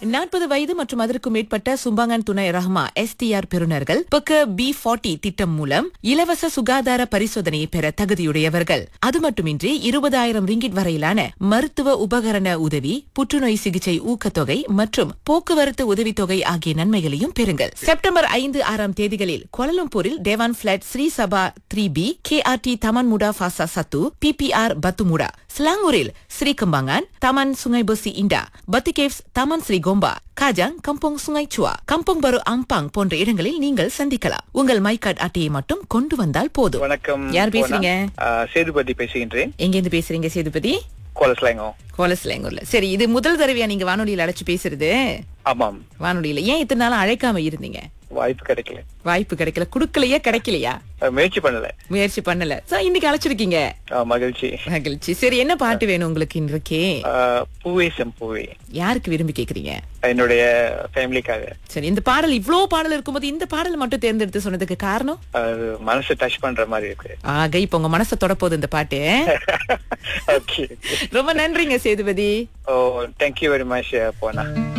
நாற்பது வயது மற்றும் அதற்கு மேற்பட்ட சும்பாங்கன் துணை ரஹ்மா எஸ்டிஆர் பெறுநர்கள் பக்க பி ஃபார்ட்டி திட்டம் மூலம் இலவச சுகாதார பரிசோதனையை பெற தகுதியுடையவர்கள் அது மட்டுமின்றி இருபதாயிரம் ரிங்கிட் வரையிலான மருத்துவ உபகரண உதவி புற்றுநோய் சிகிச்சை ஊக்கத்தொகை மற்றும் போக்குவரத்து உதவித்தொகை ஆகிய நன்மைகளையும் பெறுங்கள் செப்டம்பர் ஐந்து ஆறாம் தேதிகளில் கோலலம்பூரில் Dewan flat Sri Saba three B K R T Taman Muda Fasa Satu PPR Batu Muda ஸ்லாங்கூரில் Sri Kembangan Taman Sungai Pasir Indah Batu Caves Taman Sri Gombak Kajang Kampung Sungai Chua Kampung பரு Ampang போன்ற இடங்களில் நீங்கள் சந்திக்கலாம் உங்கள் my card அட்டையை மட்டும் கொண்டு வந்தால் போதும் வணக்கம் யார் பேசுறீங்க? போனா. ஆ, சேதுபதி பேசுகின்றேன் எங்கேருந்து பேசுறீங்க சேதுபதி கோலஸ்லாங்கோ கோலஸ்லேங்கூர்ல சரி இது முதல் தடவையா நீங்க வானொலியில் அழைச்சு பேசுறது ஆமாம் வானொலியில ஏன் இத்தனை நாள் அழைக்காம இருந்தீங்க வாய்ப்பு கிடைக்கல வாய்ப்பு கிடைக்கல குடுக்கலையா கிடைக்கலையா ஆ, முயற்சி பண்ணல முயற்சி பண்ணல சோ இன்னைக்கு அழைச்சிருக்கீங்க ஆ, மகிழ்ச்சி மகிழ்ச்சி சரி என்ன பாட்டு வேணும் உங்களுக்கு இன்றைக்கு ஆ, பூவே செம்பூவே யாருக்கு விரும்பி கேக்குறீங்க என்னுடைய ஃபேமிலிக்காக சரி இந்த பாடல் இவ்ளோ பாடல் இருக்கும்போது இந்த பாடல் மட்டும் தேர்ந்தெடுத்து சொன்னதுக்கு காரணம் அது மனசு டச் பண்ற மாதிரி இருக்கு ஆக இப்ப உங்க மனசை தொடப்போகுது இந்த பாட்டு ஓகே ரொம்ப நன்றிங்க Sethupathi oh thank you very much போனா